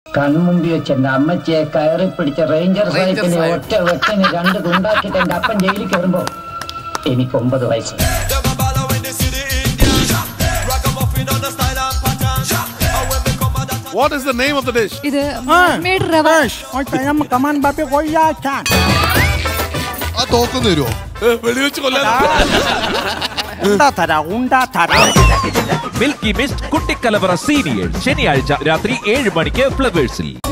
കൺമുമ്പി വെച്ച് എന്റെ അമ്മച്ചിയെ കയറി പിടിച്ച റേഞ്ചർ സാഹിബിനെ ഒറ്റ വെട്ടന് രണ്ട് തുണ്ടാക്കിട്ട് എന്റെ അപ്പൻ ജയിലിൽ കയറുമ്പോ എനിക്ക് ഒമ്പത് വയസ്സ് What is the name of the dish? ഇത് mermaid റവ ആ തോക്കുന്നു തരുമോ ഏ, വെടിവെച്ച് കൊല്ലാൻ മിൽക്കി മിസ്റ്റ് കുട്ടിക്കലവറ സീനിയേഴ്സ് ശനിയാഴ്ച രാത്രി ഏഴ് മണിക്ക് ഫ്ലവേഴ്സിൽ